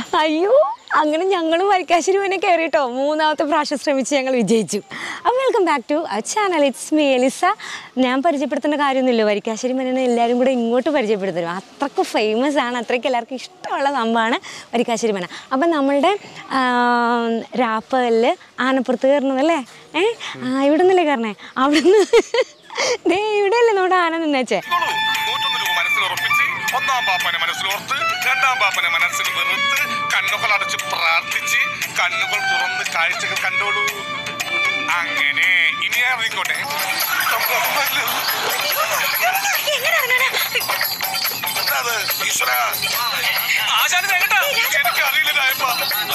അയ്യോ അങ്ങനെ ഞങ്ങളും വരിക്കാശ്ശേരി കയറിട്ടോ മൂന്നാമത്തെ പ്രാവശ്യം ശ്രമിച്ച് ഞങ്ങൾ വിജയിച്ചു അപ്പോൾ welcome back to our channel it's me Elisa ഞാൻ പരിചയപ്പെടുത്തേണ്ട കാര്യമൊന്നുമില്ല വരിക്കാശ്ശേരി മനെ എല്ലാവരും കൂടെ ഇങ്ങോട്ട് പരിചയപ്പെടുത്തരും അത്രയ്ക്ക് ഫേമസ് ആണ് അത്രയ്ക്ക് എല്ലാവർക്കും ഇഷ്ടമുള്ള സംഭവമാണ് വരിക്കാശ്ശേരി മന അപ്പം നമ്മളുടെ രാപ്പകലിൽ ആനപ്പുറത്ത് കയറണതല്ലേ ഏ ആ ഇവിടെ നിന്നല്ലേ കയറണേ അവിടെ നിന്ന് ദേ ഇവിടെയല്ലേ നമ്മുടെ ആന നിന്നേച്ചേ ഇപ്പോഴും നൂറ്റൊന്ന് രൂപ മനസ്സിൽ ഉറപ്പിച്ച് ഒന്നാം പാപ്പനെ മനസ്സിലോർത്ത് രണ്ടാം പാപ്പനെ മനസ്സിൽ വെറുത്ത് കണ്ണുകൾ അടച്ച് പ്രാർത്ഥിച്ച് കണ്ണുകൾ തുറന്ന് കാഴ്ചകൾ കണ്ടോളൂ അങ്ങനെ ഇനി ഇറങ്ങിക്കോട്ടെ എന്താത് ഈശ്വര എനിക്കറിയില്ല രായപ്പ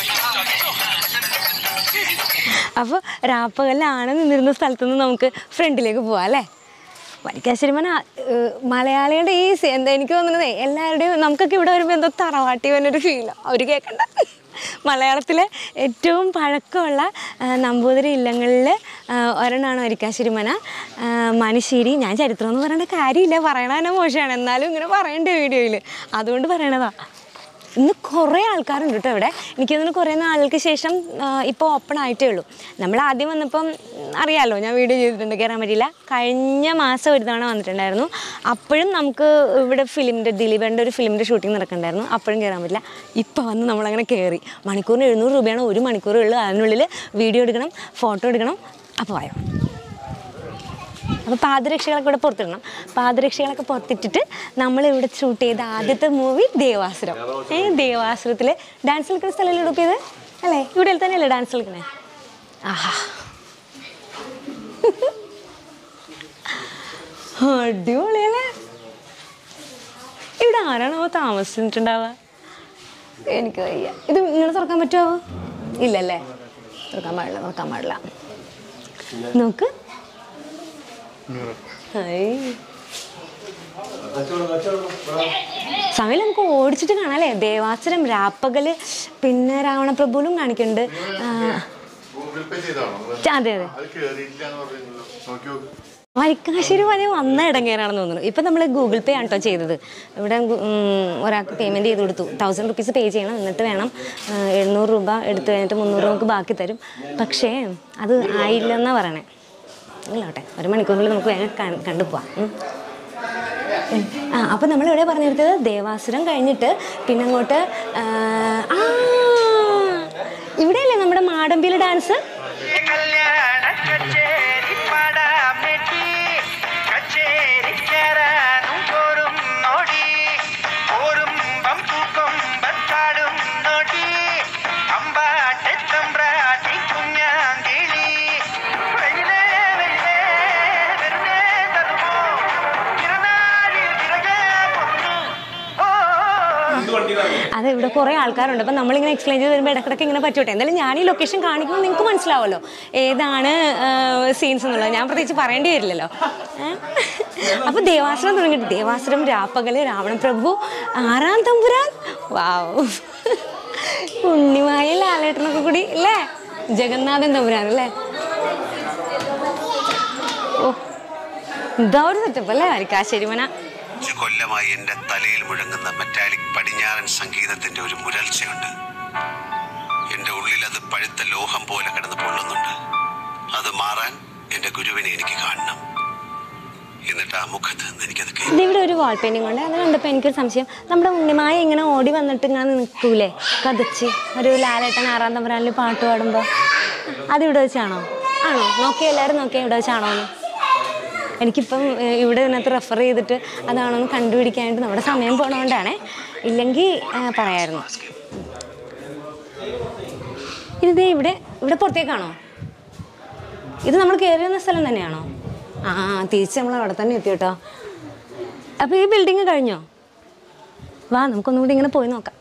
അപ്പോൾ രാപ്പകലാണ് നിന്നിരുന്ന സ്ഥലത്ത് നിന്ന് നമുക്ക് ഫ്രണ്ടിലേക്ക് പോവാം അല്ലേ വരിക്കാശ്ശേരി മന മലയാളികളുടെ ഈ സെ- എന്താ എനിക്ക് തോന്നുന്നത് എല്ലാവരുടെയും നമുക്കൊക്കെ ഇവിടെ വരുമ്പോൾ എന്തോ തറവാട്ടി വന്നൊരു ഫീൽ അവർ കേൾക്കണ്ട മലയാളത്തിലെ ഏറ്റവും പഴക്കമുള്ള ആ, നമ്പൂതിരി ഇല്ലങ്ങളിൽ ഒരെണ്ണമാണ് വരിക്കാശ്ശേരി മന ആ, മനുശ്ശേരി ഞാൻ ചരിത്രം എന്ന് പറയേണ്ട കാര്യമില്ല പറയണ തന്നെ മോശമാണ് എന്നാലും ഇങ്ങനെ പറയണ്ടേ വീഡിയോയിൽ അതുകൊണ്ട് പറയണതാ ഇന്ന് കുറേ ആൾക്കാരുണ്ട് കേട്ടോ ഇവിടെ എനിക്ക് തോന്നുന്നു കുറേ നാളുകൾക്ക് ശേഷം ഇപ്പോൾ ഓപ്പൺ ആയിട്ടേ ഉള്ളൂ നമ്മൾ ആദ്യം വന്നപ്പം ഉം, അറിയാലോ ഞാൻ വീഡിയോ ചെയ്തിട്ടുണ്ട് കയറാൻ പറ്റിയില്ല കഴിഞ്ഞ മാസം ഒരു തവണ വന്നിട്ടുണ്ടായിരുന്നു അപ്പോഴും നമുക്ക് ഇവിടെ ഫിലിമിൻ്റെ ദിലീപേൻ്റെ ഒരു ഫിലിമിൻ്റെ ഷൂട്ടിംഗ് നടക്കണ്ടായിരുന്നു അപ്പോഴും കയറാൻ പറ്റില്ല ഇപ്പോൾ വന്ന് നമ്മളങ്ങനെ കയറി മണിക്കൂറിന് എഴുന്നൂറ് രൂപയാണ് ഒരു മണിക്കൂറേ ഉള്ളൂ അതിനുള്ളിൽ വീഡിയോ എടുക്കണം ഫോട്ടോ എടുക്കണം അപ്പോൾ വായോ അപ്പോൾ പാദരക്ഷകളൊക്കെ ഇവിടെ പുറത്തിടണം പാദരക്ഷകളൊക്കെ പുറത്തിട്ടിട്ട് നമ്മൾ ഇവിടെ ഷൂട്ട് ചെയ്ത ആദ്യത്തെ മൂവി ദേവാസുരം ഏ ദേവാസുരത്തിൽ ഡാൻസ് കളിക്കുന്ന സ്ഥലമല്ലേ ഉടുപ്പിയത് അല്ലേ ഇവിടെ തന്നെയല്ലേ ഡാൻസ് കളിക്കണേ ആഹാ അടിപൊളിയല്ലേ ഇവിടെ ആരാണോ താമസിച്ചിട്ടുണ്ടാവുക എനിക്ക് വയ്യ ഇത് ഇങ്ങനെ തുറക്കാൻ പറ്റുമോ ഇല്ലല്ലേ തുറക്കാൻ പാടില്ല തുറക്കാൻ പാടില്ല നോക്ക് ഹായ്. സമയം നമുക്ക് ഓടിച്ചിട്ട് കാണാല്ലേ ദേവാസുരം രാപ്പകല് പിന്നെ രാവണപ്രഭുലും കാണിക്കുന്നുണ്ട് ആ, ഗൂഗിൾ പേ ചെയ്താണോ ച- അതെ അതെ അത് കേറിയില്ല എന്ന് പറയുന്നല്ലോ നോക്കി നോക്ക് വരിക്കാശ്ശേരി മതി വന്ന ഇടങ്ങേറാണെന്ന് തോന്നുന്നു ഇപ്പം നമ്മൾ ഗൂഗിൾ പേ ആണ് കേട്ടോ ചെയ്തത് ഇവിടെ ഗു- ഉം, ഒരാൾക്ക് പേയ്മെൻറ്റ് ചെയ്ത് കൊടുത്തു തൗസൻഡ് റുപ്പീസ് പേ ചെയ്യണം എന്നിട്ട് വേണം ആ, എഴുന്നൂറ് രൂപ എടുത്തു കഴിഞ്ഞിട്ട് മുന്നൂറ് രൂപ നമുക്ക് ബാക്കി തരും പക്ഷേ അത് ആയില്ലെന്നാണ് പറയണേ ഇല്ലോട്ടെ ഒരു മണിക്കൂറിനുള്ളിൽ നമുക്ക് വേഗം കൺ- കണ്ടു പോവാം ഉം. ഉം. ആ അപ്പം നമ്മൾ ഇവിടെ പറഞ്ഞെടുത്തത് ദേവാസുരം കഴിഞ്ഞിട്ട് പിന്നെ അങ്ങോട്ട് ആ ആ, ഇവിടെയല്ലേ നമ്മുടെ മാടമ്പിയിലെ ഡാൻസ് കല്യാണ കച്ചേരി പാടാം നെറ്റി കച്ചേരി ചേരാനും പോരും നോടി പോരുമ്പം പൂക്കൊമ്പത്താടും നോടി അമ്പാട്ടെ തമ്പ്രാട്ടി കുഞ്ഞാങ്കിളി വെയിലേ വെയിലേ വെറുതെ തരുമോ ഇരുന്നാലിൽ വിറകെ പൊന്നു ഓ അത് ഇവിടെ കുറേ ആൾക്കാരുണ്ട് അപ്പം നമ്മളിങ്ങനെ എക്സ്പ്ലെയിൻ ചെയ്ത് വരുമ്പോൾ ഇടയ്ക്കിടയ്ക്ക് ഇങ്ങനെ പറ്റോട്ടെ എന്തായാലും ഞാൻ ഈ ലൊക്കേഷൻ കാണിക്കുമ്പോൾ നിങ്ങൾക്ക് മനസ്സിലാവുമല്ലോ ഏതാണ് സീൻസ് എന്നുള്ളത് ഞാൻ പ്രത്യേകിച്ച് പറയേണ്ടി വരില്ലല്ലോ അപ്പോൾ ദേവാസുരം തുടങ്ങിയിട്ട് ദേവാസുരം രാപ്പകല് രാവണപ്രഭു ആറാം തമ്പുരാൻ വാവ് ഉണ്ണിമായ ലാലേട്ടനൊക്കെ കൂടി അല്ലേ ജഗന്നാഥൻ തമ്പുരാൻ അല്ലേ ഓ ഇതാ ഒരു സെറ്റപ്പ് അല്ലേ അരിക്കാശ്ശേരിമന അഞ്ചു കൊല്ലമായി എന്റെ തലയിൽ മുഴങ്ങുന്ന മെറ്റാലിക് പടിഞ്ഞാറൻ സംഗീതത്തിന്റെ ഒരു മുരൾച്ചയുണ്ട് എന്റെ ഉള്ളിൽ അത് പഴുത്ത ലോഹം പോലെ കിടന്ന് പൊള്ളുന്നുണ്ട് അത് മാറാൻ എന്റെ ഗുരുവിനെ എനിക്ക് കാണണം എന്നിട്ട് ആ മുഖത്ത് നിന്ന് എനിക്കത് കേ- ഇതിവിടെ ഒരു വാൾ പെയിന്റിംഗ് ഉണ്ട് അത് കണ്ടപ്പോൾ എനിക്കൊരു സംശയം നമ്മുടെ ഉണ്ണിമായ ഇങ്ങനെ ഓടി വന്നിട്ട് ഇങ്ങനെ നിൽക്കൂലേ കതച്ച് ഒരു ലാലേട്ടൻ ആറാം തമ്പരാനിൽ പാട്ട് പാടുമ്പോൾ അതിവിടെ വെച്ചാണോ ആണോ നോക്കിയ എല്ലാവരും നോക്കിയാൽ ഇവിടെ വെച്ചാണോ എന്ന് എനിക്കിപ്പം ഏഹ്, ഇവിടെ ഇതിനകത്ത് റെഫർ ചെയ്തിട്ട് അതാണോ എന്ന് കണ്ടുപിടിക്കാനായിട്ട് നമ്മുടെ സമയം പോണതുകൊണ്ടാണേ ഇല്ലെങ്കിൽ ഏഹ്, പറയായിരുന്നു ഇത് ഇവിടെ ഇവിടെ പുറത്തേക്കാണോ ഇത് നമ്മൾ കയറി വന്ന സ്ഥലം തന്നെയാണോ ആ തിരിച്ച് നമ്മൾ അവിടെ തന്നെ എത്തി കേട്ടോ അപ്പോൾ ഈ ബിൽഡിങ് കഴിഞ്ഞോ വാ നമുക്കൊന്നും കൂടി ഇങ്ങനെ പോയി നോക്കാം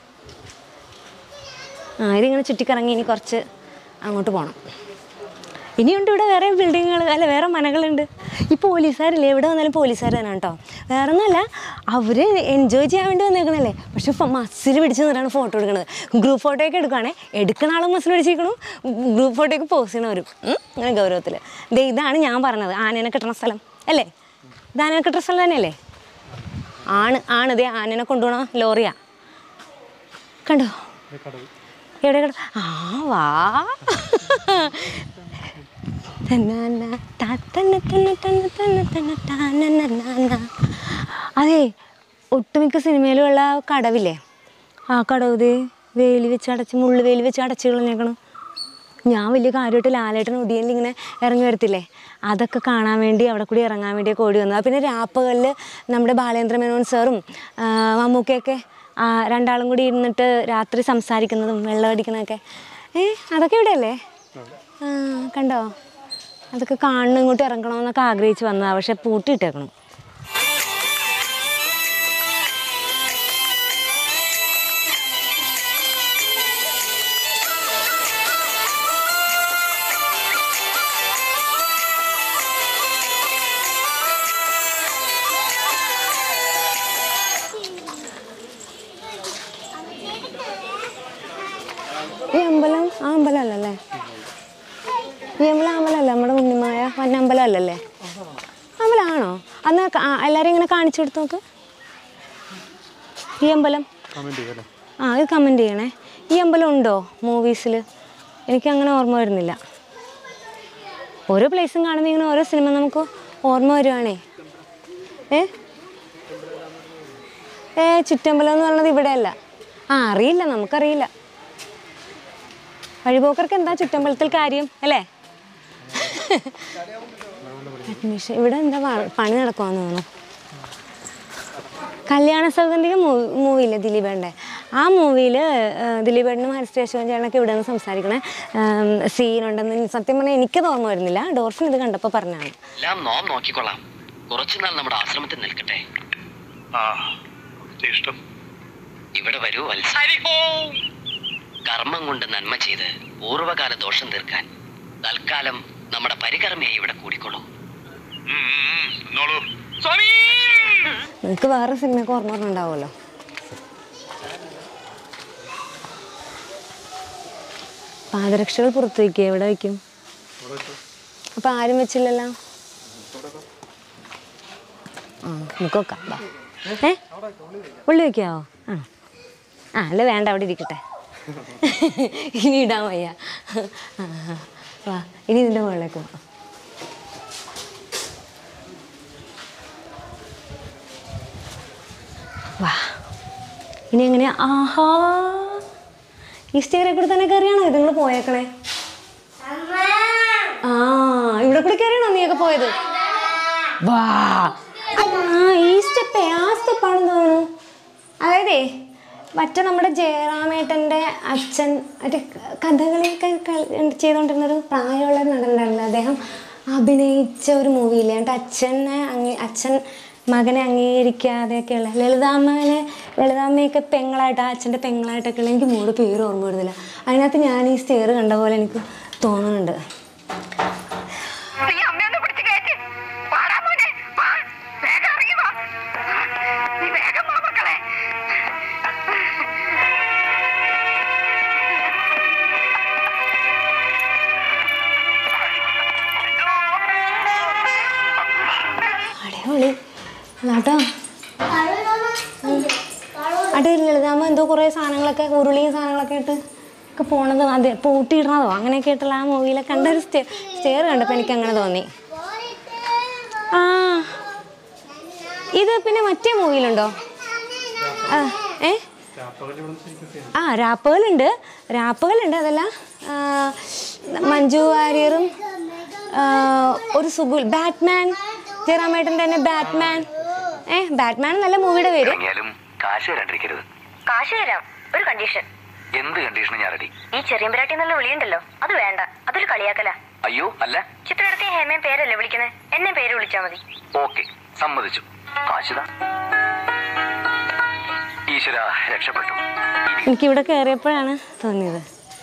ആ ഇതിങ്ങനെ ചുറ്റിക്കറങ്ങി ഇനി കുറച്ച് അങ്ങോട്ട് പോകണം ഇനിയുണ്ട് ഇവിടെ വേറെ ബിൽഡിങ്ങുകൾ അല്ല വേറെ മനകളുണ്ട് ഈ പോലീസുകാരില്ലേ എവിടെ വന്നാലും പോലീസുകാർ തന്നെ കേട്ടോ വേറെ ഒന്നുമല്ല അവർ എൻജോയ് ചെയ്യാൻ വേണ്ടി വന്നേക്കണല്ലേ പക്ഷെ മസിൽ പിടിച്ച് നിന്നിട്ടാണ് ഫോട്ടോ എടുക്കണത് ഗ്രൂപ്പ് ഫോട്ടോ ഒക്കെ എടുക്കുകയാണെ എടുക്കുന്ന ആളും മസിൽ പിടിച്ചിരിക്കണു ഗ്രൂപ്പ് ഫോട്ടോ ഒക്കെ പോസ്റ്റ് ചെയ്യണവരും ഉം, അങ്ങനെ ഗൗരവത്തിൽ ദേ ഇതാണ് ഞാൻ പറഞ്ഞത് ആനേനെ കെട്ടണ സ്ഥലം അല്ലേ ഇത് ആനേനെ കെട്ടണ സ്ഥലം തന്നെയല്ലേ ആണ് ആണ് ദേ ആനേനെ കൊണ്ടുപോകണ ലോറിയാ കണ്ടോ എവിടെ കട ആ വാ തന്നാന, താ തന്ന തന്ന തന്ന തന്ന തന്ന താനനനാന. അതെ ഒട്ടുമിക്ക സിനിമയിലുള്ള ആ കടവില്ലേ ആ കടവ് ദേ വേലി വെച്ച് അടച്ച് മുള്ളു വേലി വെച്ച് അടച്ച് കളഞ്ഞേക്കണം ഞാൻ വലിയ കാര്യമായിട്ട് ലാലേട്ടൻ ഒടിയനിൽ ഇങ്ങനെ ഇറങ്ങി വരത്തില്ലേ അതൊക്കെ കാണാൻ വേണ്ടി അവിടെ കൂടി ഇറങ്ങാൻ വേണ്ടിയൊക്കെ ഓടി വന്നത് പിന്നെ രാപ്പകളിൽ നമ്മുടെ ബാലേന്ദ്ര മേനോൻ സാറും ആ, മമ്മൂക്കയൊക്കെ ആ, രണ്ടാളും കൂടി ഇരുന്നിട്ട് രാത്രി സംസാരിക്കുന്നതും വെള്ളമടിക്കണതൊക്കെ ഏ അതൊക്കെ ഇവിടെ അല്ലേ ആ കണ്ടോ അതൊക്കെ കാണണം ഇങ്ങോട്ട് ഇറങ്ങണമെന്നൊക്കെ ആഗ്രഹിച്ച് വന്നതാണ് പക്ഷെ പൂട്ടിയിട്ടേക്കണം ഈ അമ്പലം ആ അമ്പലം അല്ലല്ലേ ഈ അമ്പലം അമ്പലമല്ല നമ്മുടെ ഉണ്ണിമായ വന്നമ്പലം അല്ലല്ലേ അമ്പലമാണോ അന്ന് ക- ആ, എല്ലാവരും ഇങ്ങനെ കാണിച്ചു കൊടുത്ത് നോക്ക് ഈ അമ്പലം ആ ഇത് കമൻറ്റ് ചെയ്യണേ ഈ അമ്പലം ഉണ്ടോ മൂവീസിൽ എനിക്ക് അങ്ങനെ ഓർമ്മ വരുന്നില്ല ഓരോ പ്ലേസും കാണുമ്പോൾ ഇങ്ങനെ ഓരോ സിനിമ നമുക്ക് ഓർമ്മ വരുവാണേ ഏ ഏ ചുറ്റമ്പലം എന്ന് പറയുന്നത് ഇവിടെയല്ല ആ അറിയില്ല നമുക്കറിയില്ല വഴിപോക്കർക്ക് എന്താ ചുറ്റമ്പലത്തിൽ കാര്യം അല്ലേ അഡ്മിഷൻ ഇവിടെ എന്താ പ- പണി നടക്കുവാന്ന് തോന്നുന്നു കല്യാണ സൗഗന്ധിക മൂവി മൂവിയില്ലേ ദിലീപേൻ്റെ ആ മൂവിയിൽ ദിലീപേട്ടനും ഹരിശ്രീ അശോകൻ ചേട്ടനൊക്കെ ഇവിടെ നിന്ന് സംസാരിക്കണേ സീനുണ്ടെന്ന് സത്യം പറഞ്ഞാൽ എനിക്കത് ഓർമ്മ വരുന്നില്ല ഡോർഫിൻ ഇത് കണ്ടപ്പോൾ പറഞ്ഞാണ് എല്ലാം നോം നോക്കിക്കൊള്ളാം കുറച്ചുനാൾ നമ്മുടെ ആശ്രമത്തിൽ നിൽക്കട്ടെ ആ ഇഷ്ടം ഇവിടെ വരൂ വത്സ കർമ്മം കൊണ്ട് നന്മ ചെയ്ത് പൂർവ്വകാല ദോഷം തീർക്കാൻ തൽക്കാലം നമ്മുടെ പരികർമ്മയെ ഇവിടെ കൂടിക്കൊള്ളൂ എന്നോളൂ നിങ്ങൾക്ക് വേറെ സിനിമയൊക്കെ ഓർമ്മ ഉണ്ടാവുമല്ലോ പാദരക്ഷകൾ പുറത്ത് വയ്ക്കുക എവിടെ വയ്ക്കും അപ്പൊ ആരും വെച്ചില്ലല്ലോ ആ നമുക്ക് വെക്കാം വാ. ഏ ഉള്ളി വെക്കാവോ ആ ആ അല്ല വേണ്ട അവിടെ ഇരിക്കട്ടെ ഇനി ഇടാൻ വയ്യ ആ, ആ. വാ ഇനി ഇതിൻ്റെ മുകളിലേക്ക് പോവാം വാ ഇനി എങ്ങനെയാ ആഹാ ഈ സ്റ്റേറെ കൂടെ തന്നെ കയറിയാണോ ഇത് നിങ്ങൾ പോയേക്കണേ ആ ഇവിടെ കൂടെ കയറിയാണോ നീയൊക്കെ പോയത് വാ ആ ഈ സ്റ്റെപ്പേ ആ സ്റ്റെപ്പാണെന്ന് തോന്നുന്നു അതായതേ മറ്റേ നമ്മുടെ ജയറാമേട്ടൻ്റെ അച്ഛൻ മറ്റേ കഥകളിയൊക്കെ കളി- ചെയ്തുകൊണ്ടിരുന്നൊരു പ്രായമുള്ള ഒരു നടനുണ്ടായിരുന്നു അദ്ദേഹം അഭിനയിച്ച ഒരു മൂവിയില്ലേ എന്നിട്ട് അച്ഛനെ അങ്ങേ അച്ഛൻ മകനെ അംഗീകരിക്കാതെയൊക്കെയുള്ള ലളിതാമ്മനെ ലളിതാമ്മയൊക്കെ പെങ്ങളായിട്ട് ആ അച്ഛൻ്റെ പെങ്ങളായിട്ടൊക്കെ ഉള്ള എനിക്ക് മൂട് പേര് ഓർമ്മ വരുന്നില്ല അതിനകത്ത് ഞാൻ ഈ സ്റ്റെയർ കണ്ട പോലെ എനിക്ക് തോന്നുന്നുണ്ട് നീ അമ്മയൊന്ന് പിടിച്ച് കയറ്റി വാടാ മോനെ വാ വേഗം ഇറങ്ങി വാ നീ വേഗം വാ മക്കളെ അടിപൊളി അതാട്ടോ അടി ലളിതാമ്മ എന്തോ കുറേ സാധനങ്ങളൊക്കെ ഉരുളിയും സാധനങ്ങളൊക്കെ ഇട്ട് ഒക്കെ പോണത് അതെ പൂട്ടിയിടണതോ അങ്ങനെയൊക്കെ ആയിട്ടുള്ള ആ മൂവിയിലെ കണ്ട ഒരു സ്റ്റേ സ്റ്റെയർ കണ്ടപ്പോൾ എനിക്ക് അങ്ങനെ തോന്നി ആ ഇത് പിന്നെ മറ്റേ മൂവിയിലുണ്ടോ ആ ഏ ആ രാപ്പകലുണ്ട് രാപ്പകലുണ്ട് അതല്ല ആ, മഞ്ജു വാര്യറും ആ, ഒരു സുഗുൽ ബാറ്റ്മാൻ ജയറാമേട്ടൻ്റെ തന്നെ ബാറ്റ്മാൻ ഏ ബാറ്റ്മാൻ നല്ല മൂവിയുടെ പേര് ഇറങ്ങിയാലും കാശ് തരാണ്ടിരിക്കരുത് കാശ് തരാം ഒരു കണ്ടീഷൻ എന്ത് കണ്ടീഷനും ഞാൻ റെഡി ഈ ചെറിയമ്പരാട്ടി എന്നുള്ള വിളിയുണ്ടല്ലോ അത് വേണ്ട അതൊരു കളിയാക്കല അയ്യോ അല്ല ചിത്രടുത്തെ ഹേമയും പേരല്ലേ വിളിക്കണേ എന്നെ പേര് വിളിച്ചാ മതി ഓക്കെ സമ്മതിച്ചു കാശിതാ ഈശ്വര രക്ഷപ്പെട്ടു എനിക്കിവിടെ കയറിയപ്പോഴാണ് തോന്നിയത്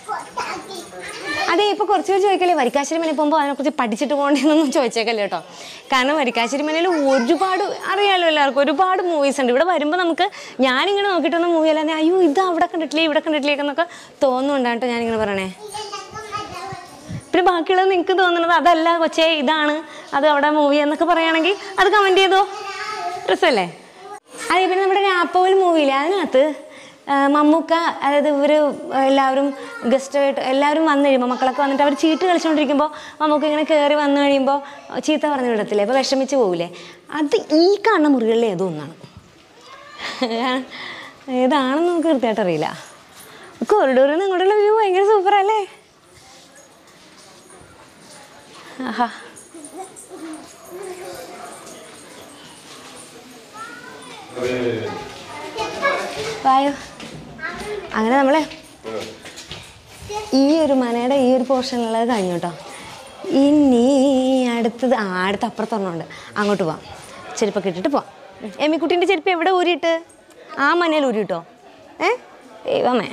അതെ ഇപ്പൊ കുറച്ച് പേര് ചോദിക്കല്ലേ വരിക്കാശ്ശേരി മന പോകുമ്പോൾ അതിനെക്കുറിച്ച് പഠിച്ചിട്ട് പോകണ്ടെന്നൊന്നും ചോദിച്ചേക്കല്ലേ കേട്ടോ കാരണം വരിക്കാശ്ശേരി മനയിൽ ഒരുപാട് അറിയാലോ എല്ലാവർക്കും ഒരുപാട് മൂവീസ് ഉണ്ട് ഇവിടെ വരുമ്പോൾ നമുക്ക് ഞാനിങ്ങനെ നോക്കിയിട്ടൊന്നും മൂവി അല്ലാതെ അയ്യോ ഇത് അവിടെ കണ്ടിട്ടില്ലേ ഇവിടെ കണ്ടിട്ടില്ലേ എന്നൊക്കെ തോന്നുന്നുണ്ടാണ് കേട്ടോ ഞാനിങ്ങനെ പറയണേ പിന്നെ ബാക്കിയുള്ളത് നിങ്ങൾക്ക് തോന്നുന്നത് അതല്ല കൊച്ചേ ഇതാണ് അത് അവിടെ മൂവി എന്നൊക്കെ പറയുകയാണെങ്കിൽ അത് കമൻറ്റ് ചെയ്തോ രസമല്ലേ അതെ പിന്നെ നമ്മുടെ രാപ്പവൽ മൂവിയില്ലേ അതിനകത്ത് ആ, മമ്മൂക്ക അതായത് ഇവർ എല്ലാവരും ഗസ്റ്റായിട്ട് എല്ലാവരും വന്നു കഴിയുമ്പോൾ മക്കളൊക്കെ വന്നിട്ട് അവർ ചീട്ട് കളിച്ചുകൊണ്ടിരിക്കുമ്പോൾ മമ്മൂക്ക ഇങ്ങനെ കയറി വന്നു കഴിയുമ്പോൾ ചീത്ത പറഞ്ഞു വിടത്തില്ലേ അപ്പോൾ വിഷമിച്ച് പോകില്ലേ അത് ഈ കാണുന്ന മുറികളിൽ ഏതോ ഒന്നാണ് ഏതാണെന്ന് നമുക്ക് കൃത്യമായിട്ട് അറിയില്ല കോറിഡോറിൽ നിന്ന് ഇങ്ങോട്ടുള്ള വ്യൂ ഭയങ്കര സൂപ്പറല്ലേ ആഹാ വായോ അങ്ങനെ നമ്മളെ ഈ ഒരു മനയുടെ ഈ ഒരു പോർഷനിലുള്ളത് കഴിഞ്ഞു കേട്ടോ ഇനി അടുത്തത് ആ അടുത്ത അപ്പുറത്തൊരെണ്ണമുണ്ട് അങ്ങോട്ട് പോവാം ചെരുപ്പൊക്കെ ഇട്ടിട്ട് പോവാം എമ്മിക്കുട്ടീൻ്റെ ചെരുപ്പ് എവിടെ ഊരിയിട്ട് ആ മനയിൽ ഊരിട്ടോ ഏ ദൈവമേ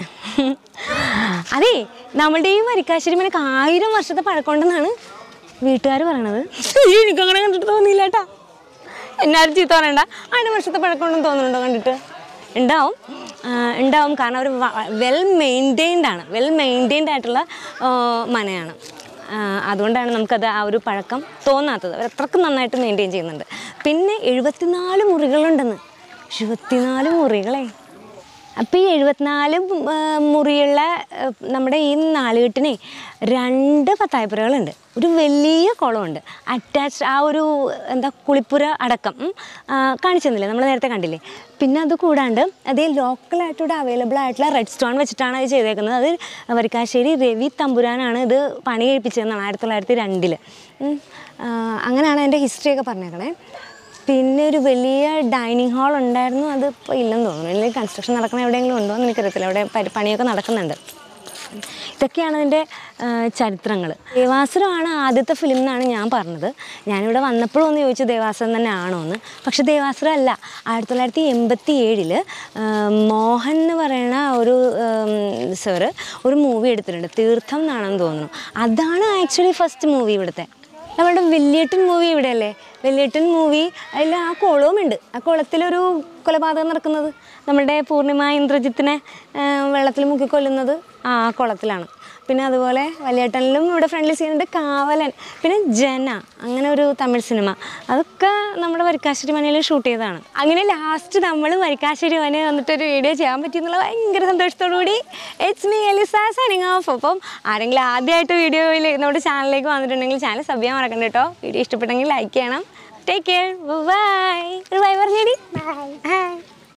അതേ നമ്മളുടെ ഈ വരിക്കാശ്ശേരി മനക്ക് ആയിരം വർഷത്തെ പഴക്കമുണ്ടെന്നാണ് വീട്ടുകാർ പറയണത് എനിക്കങ്ങനെ കണ്ടിട്ട് തോന്നിയില്ല കേട്ടോ എന്നാരും ചീത്ത പറയണ്ട ആയിരം വർഷത്തെ പഴക്കമുണ്ടെന്ന് തോന്നുന്നുണ്ടോ കണ്ടിട്ട് ഉണ്ടാവും ആ, ഉണ്ടാവും കാരണം അവർ വെൽ മെയിൻറ്റെയിൻഡ് ആണ് വെൽ മെയിൻറ്റെയിൻഡ് ആയിട്ടുള്ള ആ, മനയാണ് ആ, അതുകൊണ്ടാണ് നമുക്കത് ആ ഒരു പഴക്കം തോന്നാത്തത് അവർ അത്രക്കും നന്നായിട്ട് മെയിൻറ്റെയിൻ ചെയ്യുന്നുണ്ട് പിന്നെ എഴുപത്തിനാല് മുറികളുണ്ടെന്ന് എഴുപത്തിനാല് മുറികളെ അപ്പോൾ ഈ എഴുപത്തിനാല് ആ, മുറിയുള്ള ആ, നമ്മുടെ ഈ നാലുകെട്ടിനെ രണ്ട് പത്തായപ്പുരകളുണ്ട് ഒരു വലിയ കുളമുണ്ട് അറ്റാച്ച്ഡ് ആ ഒരു എന്താ കുളിപ്പുര അടക്കം ഉം, ആ, കാണിച്ചു തന്നില്ലേ നമ്മൾ നേരത്തെ കണ്ടില്ലേ പിന്നെ അത് കൂടാണ്ട് അതേ ലോക്കലായിട്ട് ഇവിടെ അവൈലബിൾ ആയിട്ടുള്ള റെഡ് സ്റ്റോൺ വെച്ചിട്ടാണ് അത് ചെയ്തേക്കുന്നത് അത് വരിക്കാശ്ശേരി രവി തമ്പുരാനാണ് ഇത് പണി കഴിപ്പിച്ചതെന്നാണ് ആയിരത്തി തൊള്ളായിരത്തി രണ്ടിൽ അങ്ങനെയാണ് അതിൻ്റെ ഹിസ്റ്ററിയൊക്കെ പറഞ്ഞേക്കണേ പിന്നെ ഒരു വലിയ ഡൈനിങ് ഹാൾ ഉണ്ടായിരുന്നു അത് ഇപ്പോൾ ഇല്ലെന്ന് തോന്നുന്നു അല്ലെങ്കിൽ കൺസ്ട്രക്ഷൻ നടക്കുന്ന എവിടെയെങ്കിലും ഉണ്ടോ എന്ന് എനിക്കറിയത്തില്ല അവിടെ പരി- പണിയൊക്കെ നടക്കുന്നുണ്ട് ഇതൊക്കെയാണ് അതിൻ്റെ ചരിത്രങ്ങൾ ദേവാസുരമാണ് ആദ്യത്തെ ഫിലിം എന്നാണ് ഞാൻ പറഞ്ഞത് ഞാനിവിടെ വന്നപ്പോഴും ഒന്ന് ചോദിച്ചു ദേവാസുരം തന്നെ ആണോ എന്ന് പക്ഷെ ദേവാസുരം അല്ല ആയിരത്തി തൊള്ളായിരത്തി എൺപത്തി ഏഴിൽ മോഹൻ എന്ന് പറയുന്ന ഒരു സാറ് ഒരു മൂവി എടുത്തിട്ടുണ്ട് തീർത്ഥം എന്നാണെന്ന് തോന്നുന്നു അതാണ് ആക്ച്വലി ഫസ്റ്റ് മൂവി ഇവിടുത്തെ നമ്മളുടെ വെല്ലേട്ടൻ മൂവി ഇവിടെയല്ലേ വെല്ലേട്ടൻ മൂവി അതിൽ ആ കുളവുമുണ്ട് ആ കുളത്തിലൊരു കൊലപാതകം നടക്കുന്നത് നമ്മുടെ പൂർണിമ ഇന്ദ്രജിത്തിനെ ആ, വെള്ളത്തിൽ മുക്കിക്കൊല്ലുന്നത് ആ കുളത്തിലാണ് പിന്നെ അതുപോലെ വലിയേട്ടനിലും ഇവിടെ ഫ്രണ്ട്ലി സീനുണ്ട് കാവലൻ പിന്നെ ജന അങ്ങനെ ഒരു തമിഴ് സിനിമ അതൊക്കെ നമ്മുടെ വരിക്കാശ്ശേരി മനയിൽ ഷൂട്ട് ചെയ്തതാണ് അങ്ങനെ ലാസ്റ്റ് നമ്മൾ വരിക്കാശ്ശേരി മന വന്നിട്ടൊരു വീഡിയോ ചെയ്യാൻ പറ്റിയെന്നുള്ള ഭയങ്കര സന്തോഷത്തോടു കൂടി it's me Elisa signing off അപ്പം ആരെങ്കിലും ആദ്യമായിട്ട് വീഡിയോയിൽ നമ്മുടെ ചാനലിലേക്ക് വന്നിട്ടുണ്ടെങ്കിൽ ചാനൽ സബ് ചെയ്യാൻ മറക്കണ്ട കേട്ടോ വീഡിയോ ഇഷ്ടപ്പെട്ടെങ്കിൽ ലൈക്ക് ചെയ്യണം ടേക്ക് കെയർ ബൈ ഒരു ബൈ പറഞ്ഞേടി ബൈ